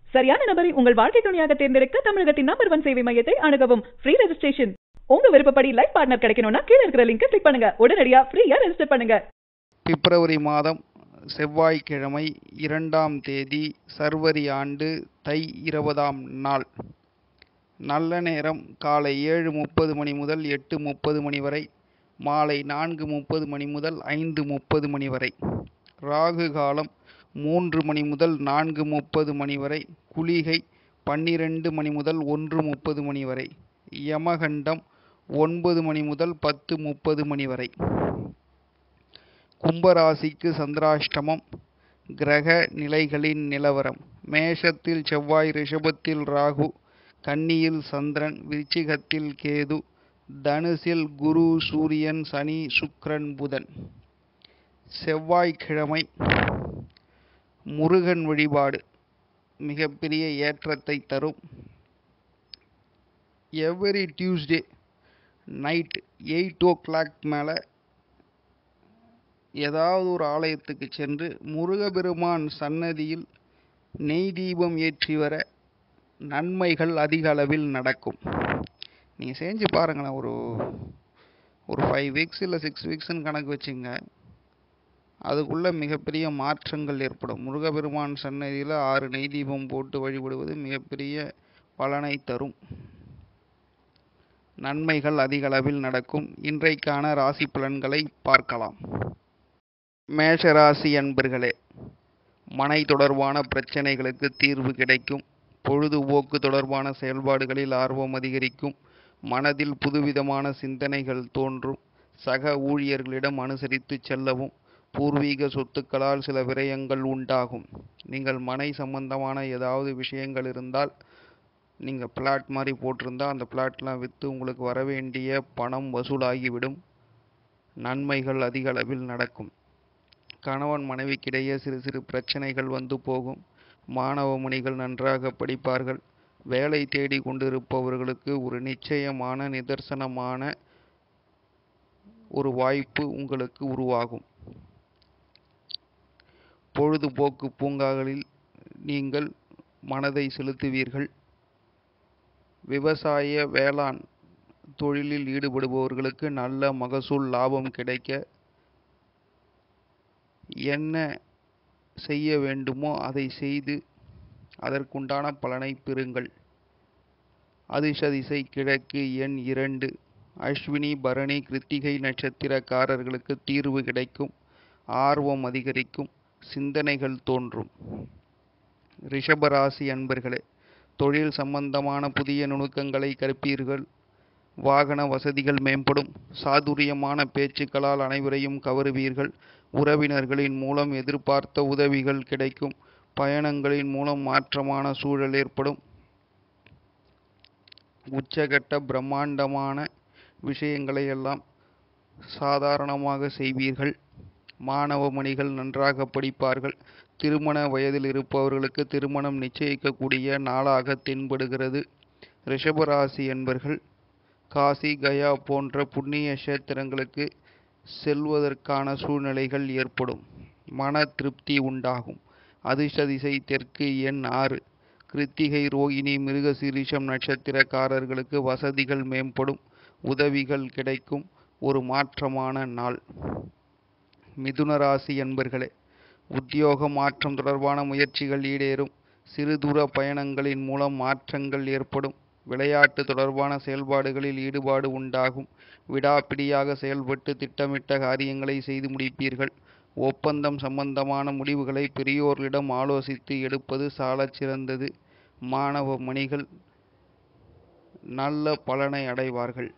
சரியான நபரை உங்கள் வாழ்க்கை துணையாக தேர்ந்தெடுக்க தமிழகத்தின் நம்பர் ஒன் சேவை மையத்தை அணுகவும் ஃப்ரீ ரெஜிஸ்ட்ரேஷன் உங்க விருப்பப்படி லைஃப் பார்ட்னர் கிடைக்கணும்னா கீழ இருக்கிற லிங்கை கிளிக் பண்ணுங்க உடனடியா ஃப்ரீயா ரெஜிஸ்டர் பண்ணுங்க பிப்ரவரி மாதம் செவ்வாய்க்கிழமை இரண்டாம் தேதி சர்வரி ஆண்டு தை இருபதாம் நாள் நல்ல நேரம் காலை ஏழு முப்பது மணி முதல் எட்டு முப்பது மணி வரை மாலை நான்கு முப்பது மணி முதல் ஐந்து முப்பது மணி வரை ராகு காலம் மூன்று மணி முதல் நான்கு முப்பது மணி வரை குளிகை பன்னிரண்டு மணி முதல் ஒன்று முப்பது மணி வரை யமகண்டம் ஒன்பது மணி முதல் பத்து முப்பது மணி வரை கும்பராசிக்கு சந்திராஷ்டமம் கிரக நிலைகளின் நிலவரம் மேஷத்தில் செவ்வாய் ரிஷபத்தில் ராகு கன்னியில் சந்திரன் விருச்சிகத்தில் கேது தனுசில் குரு சூரியன் சனி சுக்கிரன் புதன் செவ்வாய்க்கிழமை முருகன் வழிபாடு மிகப்பெரிய ஏற்றத்தை தரும் every Tuesday night eight o'clock மேலே ஏதாவது ஒரு ஆலயத்துக்கு சென்று முருகபெருமான் சன்னதியில் நெய் தீபம் ஏற்றி வர நன்மைகள் அதிக அளவில் நடக்கும் நீங்கள் செஞ்சு பாருங்களேன் ஒரு ஒரு ஃபைவ் வீக்ஸ் இல்லை சிக்ஸ் வீக்ஸ்னு கணக்கு வச்சுங்க அதுக்குள்ளே மிகப்பெரிய மாற்றங்கள் ஏற்படும் முருகபெருமான் சன்னதியில் ஆறு நெய் தீபம் போட்டு வழிபடுவது மிகப்பெரிய பலனை தரும் நன்மைகள் அதிக அளவில் நடக்கும் இன்றைக்கான ராசி பலன்களை பார்க்கலாம் மேஷராசி அன்பர்களே மனை தொடர்பான பிரச்சனைகளுக்கு தீர்வு கிடைக்கும் பொழுதுபோக்கு தொடர்பான செயல்பாடுகளில் ஆர்வம் அதிகரிக்கும் மனதில் புதுவிதமான சிந்தனைகள் தோன்றும் சக ஊழியர்களிடம் அனுசரித்து செல்லவும் பூர்வீக சொத்துக்களால் சில விரயங்கள் உண்டாகும் நீங்கள் மனை சம்பந்தமான ஏதாவது விஷயங்கள் இருந்தால் நீங்கள் பிளாட் மாதிரி போட்டிருந்தா அந்த பிளாட்லாம் விற்று உங்களுக்கு வரவேண்டிய பணம் வசூலாகிவிடும் நன்மைகள் அதிக அளவில் நடக்கும் கணவன் மனைவிக்கிடையே சிறு சிறு பிரச்சனைகள் வந்து போகும் மாணவ மணிகள் நன்றாக படிப்பார்கள் வேலை தேடி கொண்டிருப்பவர்களுக்கு ஒரு நிச்சயமான நிதர்சனமான ஒரு வாய்ப்பு உங்களுக்கு உருவாகும் பொழுதுபோக்கு பூங்காகளில் நீங்கள் மனதை செலுத்துவீர்கள் விவசாய வேளாண் தொழிலில் ஈடுபடுபவர்களுக்கு நல்ல மகசூல் லாபம் கிடைக்க என்ன செய்ய வேண்டுமோ அதை செய்து அதற்குண்டான பலனை பெறுங்கள் அதிர்ஷ்ட திசை கிழக்கு எண் இரண்டு அஸ்வினி பரணி கிருத்திகை நட்சத்திரக்காரர்களுக்கு தீர்வு கிடைக்கும் ஆர்வம் அதிகரிக்கும் சிந்தனைகள் தோன்றும் ரிஷபராசி அன்பர்களே தொழில் சம்பந்தமான புதிய நுணுக்கங்களை கற்பீர்கள் வாகன வசதிகள் மேம்படும் சாதுரியமான பேச்சுக்களால் அனைவரையும் கவருவீர்கள் உறவினர்களின் மூலம் எதிர்பார்த்த உதவிகள் கிடைக்கும் பயணங்களின் மூலம் மாற்றமான சூழல் ஏற்படும் உச்சகட்ட பிரம்மாண்டமான விஷயங்களை எல்லாம் சாதாரணமாக செய்வீர்கள் மாணவ மணிகள் நன்றாக படிப்பார்கள் திருமண வயதில் இருப்பவர்களுக்கு திருமணம் நிச்சயிக்கக்கூடிய நாளாக தென்படுகிறது ரிஷபராசி என்பர்கள் காசி கயா போன்ற புண்ணிய கஷேத்திரங்களுக்கு செல்வதற்கான சூழ்நிலைகள் ஏற்படும் மன திருப்தி உண்டாகும் அதிர்ஷ்ட திசை தெற்கு எண் ஆறு கிருத்திகை ரோகிணி மிருகசீரிஷம் நட்சத்திரக்காரர்களுக்கு வசதிகள் மேம்படும் உதவிகள் கிடைக்கும் ஒரு மாற்றமான நாள் மிதுன ராசி என்பர்களே உத்தியோக மாற்றம் தொடர்பான முயற்சிகள் ஈடேறும் சிறு தூர பயணங்களின் மூலம் மாற்றங்கள் ஏற்படும் விளையாட்டு தொடர்பான செயல்பாடுகளில் ஈடுபாடு உண்டாகும் விடாப்பிடியாக செயல்பட்டு திட்டமிட்ட காரியங்களை செய்து முடிப்பீர்கள் ஒப்பந்தம் சம்பந்தமான முடிவுகளை பெரியோர்களிடம் ஆலோசித்து எடுப்பது சாலச் சிறந்தது மாணவ மணிகள் நல்ல பலனை அடைவார்கள்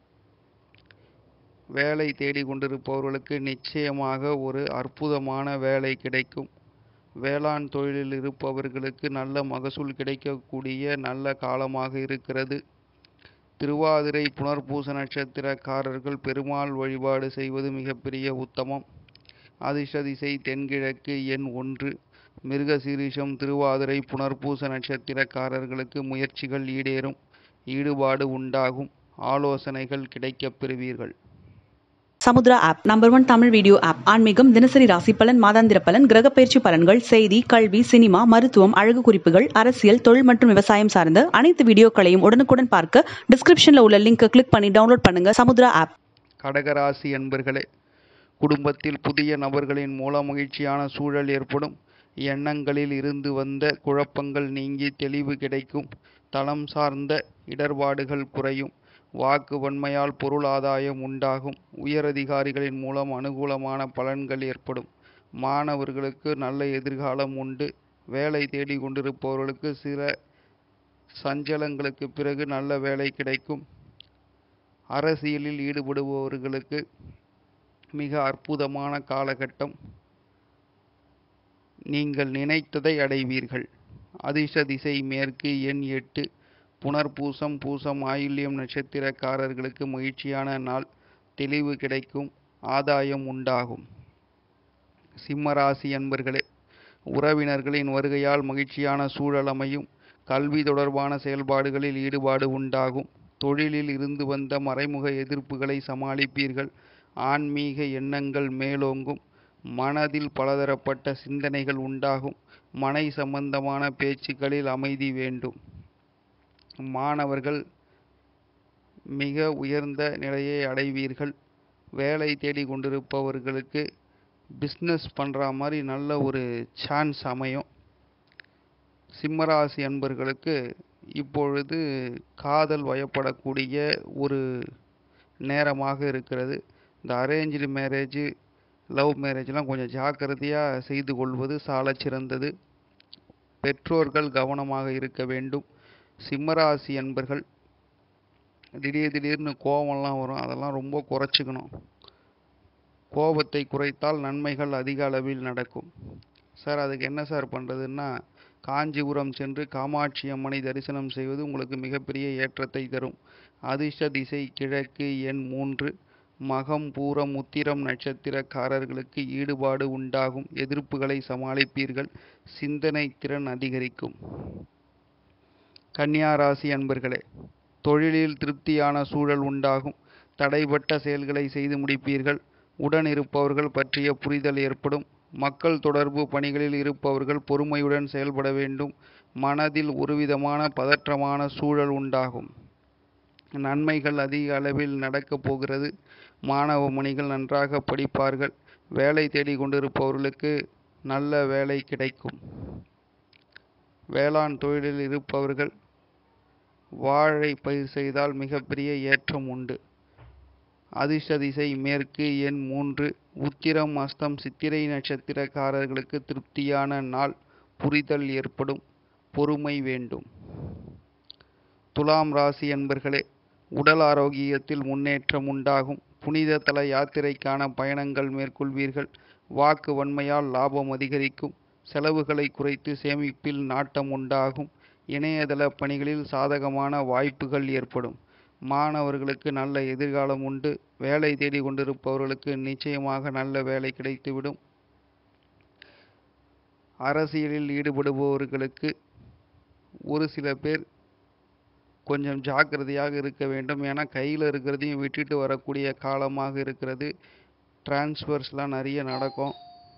வேலை தேடி கொண்டிருப்பவர்களுக்கு நிச்சயமாக ஒரு அற்புதமான வேலை கிடைக்கும் வேளாண் தொழிலில் இருப்பவர்களுக்கு நல்ல மகசூல் கிடைக்கக்கூடிய நல்ல காலமாக இருக்கிறது திருவாதிரை புனர்பூச நட்சத்திரக்காரர்கள் பெருமாள் வழிபாடு செய்வது மிகப்பெரிய உத்தமம் அதிர்ஷ்ட திசை தென்கிழக்கு எண் ஒன்று மிருகசீரிஷம் திருவாதிரை புனர்பூச நட்சத்திரக்காரர்களுக்கு முயற்சிகள் ஈடேறும் ஈடுபாடு உண்டாகும் ஆலோசனைகள் கிடைக்கப் பெறுவீர்கள் Samudra app number one Tamil video app ஆன்மீகம் தினசரி ராசி பலன் மாதாந்திர பலன் கிரக பயிற்சி பலன்கள் செய்தி கல்வி சினிமா மருத்துவம் அழகு குறிப்புகள் அரசியல் தொழில் மற்றும் விவசாயம் சார்ந்த அனைத்து வீடியோக்களையும் உடனுக்குடன் பார்க்க டிஸ்கிரிப்ஷன்ல உள்ள லிங்கை கிளிக் பண்ணி டவுன்லோட் பண்ணுங்க சமுத்ரா ஆப் கடகராசி அன்பர்களே குடும்பத்தில் புதிய நபர்களின் மூலம் மகிழ்ச்சியான சூழல் ஏற்படும் எண்ணங்களில் இருந்து வந்த குழப்பங்கள் நீங்கி தெளிவு கிடைக்கும் தளம் சார்ந்த இடர்பாடுகள் குறையும் வாக்கு வன்மையால் பொருள் ஆதாயம் உண்டாகும் உயரதிகாரிகளின் மூலம் அனுகூலமான பலன்கள் ஏற்படும் மாணவர்களுக்கு நல்ல எதிர்காலம் உண்டு வேலை தேடி கொண்டிருப்பவர்களுக்கு சில சஞ்சலங்களுக்கு பிறகு நல்ல வேலை கிடைக்கும் அரசியலில் ஈடுபடுபவர்களுக்கு மிக அற்புதமான காலகட்டம் நீங்கள் நினைத்ததை அடைவீர்கள் அதிர்ஷ்ட திசை மேற்கு எண் எட்டு புனர்பூசம் பூசம் ஆயில்யம் நட்சத்திரக்காரர்களுக்கு மகிழ்ச்சியான நாள் தெளிவு கிடைக்கும் ஆதாயம் உண்டாகும் சிம்மராசி அன்பர்களே உறவினர்களின் வருகையால் மகிழ்ச்சியான சூழல் அமையும் கல்வி தொடர்பான செயல்பாடுகளில் ஈடுபாடு உண்டாகும் தொழிலில் இருந்து வந்த மறைமுக எதிர்ப்புகளை சமாளிப்பீர்கள் ஆன்மீக எண்ணங்கள் மேலோங்கும் மனதில் பலதரப்பட்ட சிந்தனைகள் உண்டாகும் மனை சம்பந்தமான பேச்சுக்களில் அமைதி வேண்டும் மாணவர்கள் மிக உயர்ந்த நிலையை அடைவீர்கள் வேலை தேடி கொண்டிருப்பவர்களுக்கு பிஸ்னஸ் பண்ணுற மாதிரி நல்ல ஒரு சான்ஸ் அமையும் சிம்மராசி அன்பர்களுக்கு இப்பொழுது காதல் வயப்படக்கூடிய ஒரு நேரமாக இருக்கிறது இந்த அரேஞ்சு மேரேஜ் லவ் மேரேஜ்லாம் கொஞ்சம் ஜாக்கிரதையாக செய்து கொள்வது சாலச் சிறந்தது பெற்றோர்கள் கவனமாக இருக்க வேண்டும் சிம்மராசி அன்பர்கள் திடீர் திடீர்னு கோபம்லாம் வரும் அதெல்லாம் ரொம்ப குறைச்சிக்கணும் கோபத்தை குறைத்தால் நன்மைகள் அதிக அளவில் நடக்கும் சார் அதுக்கு என்ன சார் பண்ணுறதுன்னா காஞ்சிபுரம் சென்று காமாட்சி அம்மனை தரிசனம் செய்வது உங்களுக்கு மிகப்பெரிய ஏற்றத்தை தரும் அதிர்ஷ்ட திசை கிழக்கு எண் மூன்று மகம் பூரம் உத்திரம் நட்சத்திரக்காரர்களுக்கு ஈடுபாடு உண்டாகும் எதிர்ப்புகளை சமாளிப்பீர்கள் சிந்தனை திறன் அதிகரிக்கும் கன்னியா ராசி அன்பர்களே தொழிலில் திருப்தியான சூழல் உண்டாகும் தடைப்பட்ட செயல்களை செய்து முடிப்பீர்கள் உடன் இருப்பவர்கள் பற்றிய புரிதல் ஏற்படும் மக்கள் தொடர்பு பணிகளில் இருப்பவர்கள் பொறுமையுடன் செயல்பட வேண்டும் மனதில் ஒருவிதமான பதற்றமான சூழல் உண்டாகும் நன்மைகள் அதிக அளவில் நடக்கப் போகிறது மாணவ மணிகள் நன்றாக படிப்பார்கள் வேலை தேடி கொண்டிருப்பவர்களுக்கு நல்ல வேலை கிடைக்கும் வேளாண் தொழிலில் இருப்பவர்கள் வாழை பயிர் செய்தால் மிகப்பெரிய ஏற்றம் உண்டு அதிர்ஷ்ட திசை மேற்கு எண் மூன்று உத்திரம் அஸ்தம் சித்திரை நட்சத்திரக்காரர்களுக்கு திருப்தியான நாள் புரிதல் ஏற்படும் பொறுமை வேண்டும் துலாம் ராசி என்பர்களே உடல் ஆரோக்கியத்தில் முன்னேற்றம் உண்டாகும் புனித தல யாத்திரைக்கான பயணங்கள் மேற்கொள்வீர்கள் வாக்கு வன்மையால் லாபம் அதிகரிக்கும் செலவுகளை குறைத்து சேமிப்பில் நாட்டம் உண்டாகும் இணையதள பணிகளில் சாதகமான வாய்ப்புகள் ஏற்படும் மாணவர்களுக்கு நல்ல எதிர்காலம் உண்டு வேலை தேடி கொண்டிருப்பவர்களுக்கு நிச்சயமாக நல்ல வேலை கிடைத்துவிடும் அரசியலில் ஈடுபடுபவர்களுக்கு ஒரு சில பேர் கொஞ்சம் ஜாக்கிரதையாக இருக்க வேண்டும் ஏன்னா கையில் இருக்கிறதையும் விட்டுட்டு வரக்கூடிய காலமாக இருக்கிறது டிரான்ஸ்ஃபர்ஸ்லாம் நிறைய நடக்கும்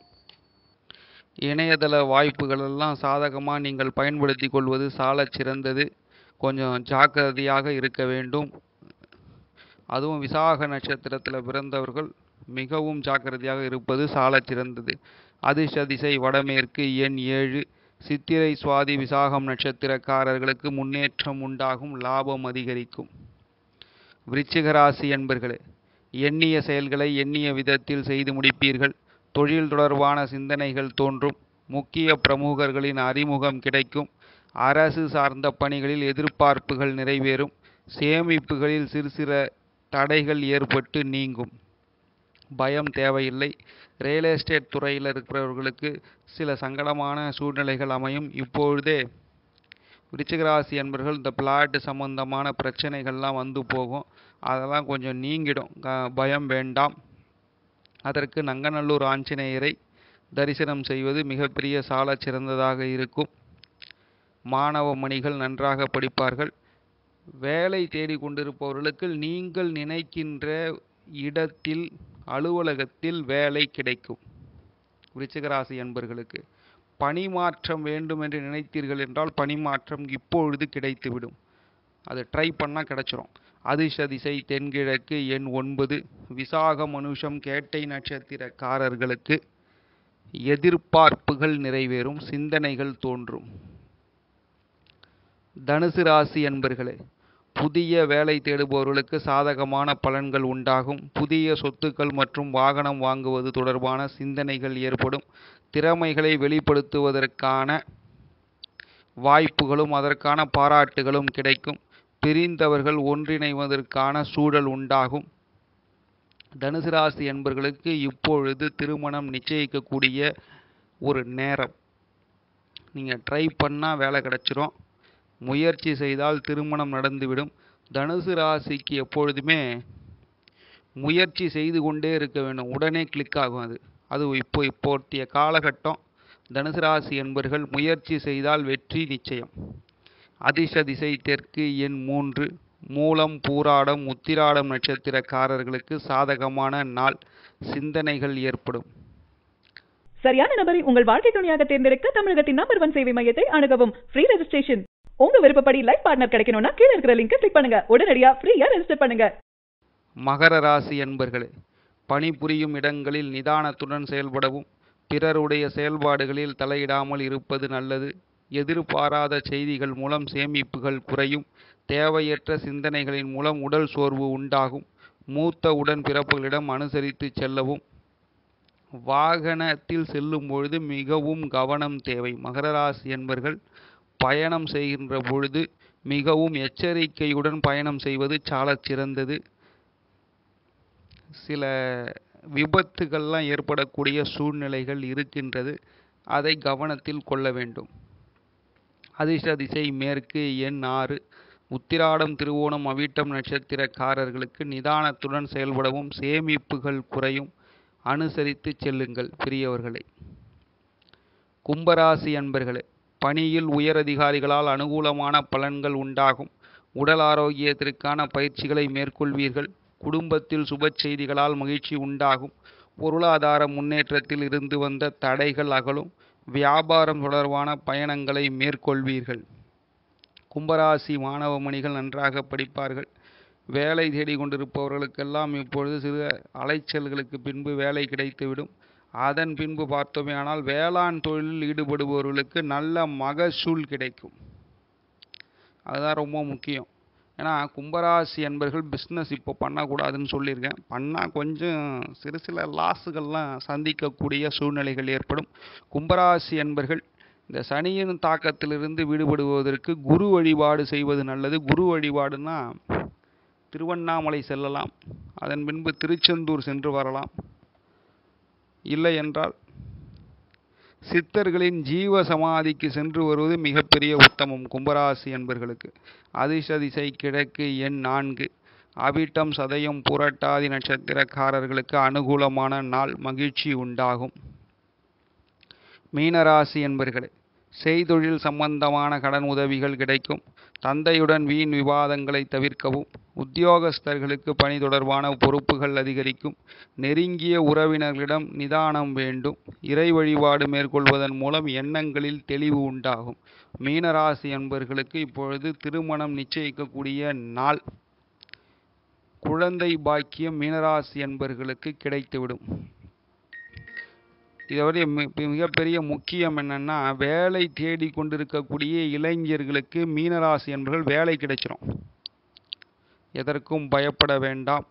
இணையதள வாய்ப்புகள் எல்லாம் சாதகமாக நீங்கள் பயன்படுத்தி கொள்வது சாலச் சிறந்தது கொஞ்சம் ஜாக்கிரதையாக இருக்க வேண்டும் அதுவும் விசாக நட்சத்திரத்தில் பிறந்தவர்கள் மிகவும் ஜாக்கிரதையாக இருப்பது சாலச் சிறந்தது அதிர்ஷ்ட திசை வடமேற்கு எண் ஏழு சித்திரை சுவாதி விசாகம் நட்சத்திரக்காரர்களுக்கு முன்னேற்றம் உண்டாகும் லாபம் அதிகரிக்கும் விருச்சிக ராசி என்பர்களே எண்ணிய செயல்களை எண்ணிய விதத்தில் செய்து முடிப்பீர்கள் தொழில் தொடர்பான சிந்தனைகள் தோன்றும் முக்கிய பிரமுகர்களின் அறிமுகம் கிடைக்கும் அரசு சார்ந்த பணிகளில் எதிர்பார்ப்புகள் நிறைவேறும் சேமிப்புகளில் சிறு சில தடைகள் ஏற்பட்டு நீங்கும் பயம் தேவையில்லை ரியல் எஸ்டேட் துறையில் இருக்கிறவர்களுக்கு சில சங்கடமான சூழ்நிலைகள் அமையும் இப்பொழுதே விருச்சிகராசி என்பர்கள் இந்த பிளாட் சம்பந்தமான பிரச்சனைகள்லாம் வந்து போகும் அதெல்லாம் கொஞ்சம் நீங்கிடும் க- பயம் வேண்டாம் அதற்கு நங்கநல்லூர் ஆஞ்சநேயரை தரிசனம் செய்வது மிகப்பெரிய சாலச் சிறந்ததாக இருக்கும் மாணவ மணிகள் நன்றாக படிப்பார்கள் வேலை தேடிக் கொண்டிருப்பவர்களுக்கு நீங்கள் நினைக்கின்ற இடத்தில் அலுவலகத்தில் வேலை கிடைக்கும் விருச்சிகராசி என்பர்களுக்கு பணிமாற்றம் வேண்டும் என்று நினைத்தீர்கள் என்றால் பணிமாற்றம் இப்பொழுது கிடைத்துவிடும் அது ட்ரை பண்ணால் கிடைச்சிரும் அதிர்ஷ்ட திசை தென்கிழக்கு எண் ஒன்பது விசாக மனுஷம் கேட்டை நட்சத்திரக்காரர்களுக்கு எதிர்பார்ப்புகள் நிறைவேறும் சிந்தனைகள் தோன்றும் தனுசு ராசி என்பர்களே புதிய வேலை தேடுபவர்களுக்கு சாதகமான பலன்கள் உண்டாகும் புதிய சொத்துக்கள் மற்றும் வாகனம் வாங்குவது தொடர்பான சிந்தனைகள் ஏற்படும் திறமைகளை வெளிப்படுத்துவதற்கான வாய்ப்புகளும் அதற்கான பாராட்டுகளும் கிடைக்கும் பிரிந்தவர்கள் ஒன்றிணைவதற்கான சூழல் உண்டாகும் தனுசு ராசி என்பர்களுக்கு இப்பொழுது திருமணம் நிச்சயிக்கக்கூடிய ஒரு நேரம் நீங்கள் ட்ரை பண்ணால் வேலை கிடைச்சிரும் முயற்சி செய்தால் திருமணம் நடந்துவிடும் தனுசு ராசிக்கு எப்பொழுதுமே முயற்சி செய்து கொண்டே இருக்க வேண்டும் உடனே கிளிக் ஆகும் அது அது இப்போ இப்போத்திய காலகட்டம் தனுசு ராசி என்பர்கள் முயற்சி செய்தால் வெற்றி நிச்சயம் அதிர்ஷ்ட திசை தெற்கு எண் மூன்று மூலம் பூராடம் உத்திராடம் நட்சத்திரக்காரர்களுக்கு சாதகமான நாள் சிந்தனைகள் ஏற்படும் சரியான நபரை உங்கள் வாழ்க்கை துணையாக தேர்ந்தெடுக்க தமிழகத்தின் நம்பர் ஒன் சேவை மையத்தை அணுகவும் ஃப்ரீ ரெஜிஸ்ட்ரேஷன் உங்க விருப்பப்படி லைஃப் பார்ட்னர் கிடைக்கணும்னா கீழ இருக்கிற லிங்கை கிளிக் பண்ணுங்க உடனடியா ஃப்ரீயா ரெஜிஸ்டர் பண்ணுங்க மகர ராசி என்பர்களே பணிபுரியும் இடங்களில் நிதானத்துடன் செயல்படவும் பிறருடைய செயல்பாடுகளில் தலையிடாமல் இருப்பது நல்லது எதிர்பாராத செய்திகள் மூலம் சேமிப்புகள் குறையும் தேவையற்ற சிந்தனைகளின் மூலம் உடல் சோர்வு உண்டாகும் மூத்த உடன் பிறப்புகளிடம் அனுசரித்து செல்லவும் வாகனத்தில் செல்லும் பொழுது மிகவும் கவனம் தேவை மகர ராசி என்பர்கள் பயணம் செய்கின்ற பொழுது மிகவும் எச்சரிக்கையுடன் பயணம் செய்வது சாலச் சிறந்தது சில விபத்துகள்லாம் ஏற்படக்கூடிய சூழ்நிலைகள் இருக்கின்றது அதை கவனத்தில் கொள்ள வேண்டும் அதிர்ஷ்ட திசை மேற்கு எண் ஆறு உத்திராடம் திருவோணம் அவிட்டம் நட்சத்திரக்காரர்களுக்கு நிதானத்துடன் செயல்படவும் சேமிப்புகள் குறையும் அனுசரித்து செல்லுங்கள் பெரியவர்களை கும்பராசி அன்பர்களே பணியில் உயரதிகாரிகளால் அனுகூலமான பலன்கள் உண்டாகும் உடல் ஆரோக்கியத்திற்கான பயிற்சிகளை மேற்கொள்வீர்கள் குடும்பத்தில் சுப செய்திகளால் மகிழ்ச்சி உண்டாகும் பொருளாதார முன்னேற்றத்தில் இருந்து வந்த தடைகள் அகலும் வியாபாரம் தொடர்பான பயணங்களை மேற்கொள்வீர்கள் கும்பராசி மாணவ மணிகள் நன்றாக படிப்பார்கள் வேலை தேடி கொண்டிருப்பவர்களுக்கெல்லாம் இப்பொழுது சிறு அலைச்சல்களுக்கு பின்பு வேலை கிடைத்துவிடும் அதன் பின்பு பார்த்தோமே ஆனால் வேளாண் தொழிலில் ஈடுபடுபவர்களுக்கு நல்ல மகசூல் கிடைக்கும் அதுதான் ரொம்ப முக்கியம் ஏன்னா கும்பராசி என்பர்கள் பிஸ்னஸ் இப்போ பண்ணக்கூடாதுன்னு சொல்லியிருக்கேன் பண்ணால் கொஞ்சம் சிறு சில லாஸுகள்லாம் சந்திக்கக்கூடிய சூழ்நிலைகள் ஏற்படும் கும்பராசி என்பர்கள் இந்த சனியின் தாக்கத்திலிருந்து விடுபடுவதற்கு குரு வழிபாடு செய்வது நல்லது குரு வழிபாடுனா திருவண்ணாமலை செல்லலாம் அதன் பின்பு திருச்செந்தூர் சென்று வரலாம் இல்லை என்றால் சித்தர்களின் ஜீவ சமாதிக்கு சென்று வருவது மிகப்பெரிய உத்தமம் கும்பராசி என்பர்களுக்கு அதிர்ஷ்ட திசை கிழக்கு எண் நான்கு அவிட்டம் சதயம் புரட்டாதி நட்சத்திரக்காரர்களுக்கு அனுகூலமான நாள் மகிழ்ச்சி உண்டாகும் மீனராசி என்பர்களே செய்தொழில் சம்பந்தமான கடன் உதவிகள் கிடைக்கும் தந்தையுடன் வீண் விவாதங்களை தவிர்க்கவும் உத்தியோகஸ்தர்களுக்கு பணி தொடர்பான பொறுப்புகள் அதிகரிக்கும் நெருங்கிய உறவினர்களிடம் நிதானம் வேண்டும் இறை வழிபாடு மேற்கொள்வதன் மூலம் எண்ணங்களில் தெளிவு உண்டாகும் மீனராசி என்பர்களுக்கு இப்பொழுது திருமணம் நிச்சயிக்கக்கூடிய நாள் குழந்தை பாக்கியம் மீனராசி என்பர்களுக்கு கிடைத்துவிடும் இதோடைய மி- மிகப்பெரிய முக்கியம் என்னன்னா வேலை தேடி கொண்டிருக்கக்கூடிய இளைஞர்களுக்கு மீனராசி என்பர்கள் வேலை கிடைச்சிரும் எதற்கும் பயப்பட வேண்டாம்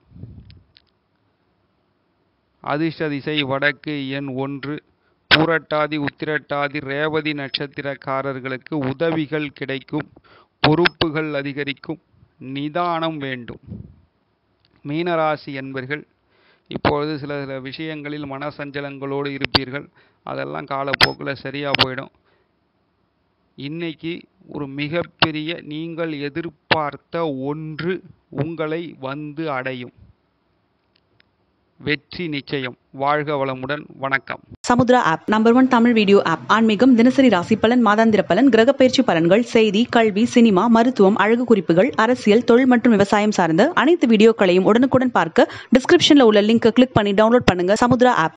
அதிர்ஷ்ட திசை வடக்கு எண் ஒன்று பூரட்டாதி உத்திரட்டாதி ரேவதி நட்சத்திரக்காரர்களுக்கு உதவிகள் கிடைக்கும் பொறுப்புகள் அதிகரிக்கும் நிதானம் வேண்டும் மீனராசி என்பர்கள் இப்பொழுது சில சில விஷயங்களில் மனசஞ்சலங்களோடு இருப்பீர்கள் அதெல்லாம் காலப்போக்கில் சரியாக போயிடும் இன்னைக்கு ஒரு மிகப்பெரிய நீங்கள் எதிர்பார்த்த ஒன்று உங்களை வந்து அடையும் வெற்றி நிச்சயம் வாழ்க வளமுடன் வணக்கம் Samudra app number one Tamil video app ஆன்மீகம் தினசரி ராசி பலன் மாதாந்திர பலன் கிரக பயிற்சி பலன்கள் செய்தி கல்வி சினிமா மருத்துவம் அழகு குறிப்புகள் அரசியல் தொழில் மற்றும் விவசாயம் சார்ந்த அனைத்து வீடியோக்களையும் உடனுக்குடன் பார்க்க டிஸ்கிரிப்ஷன்ல உள்ள லிங்கை கிளிக் பண்ணி டவுன்லோட் பண்ணுங்க சமுத்ரா ஆப்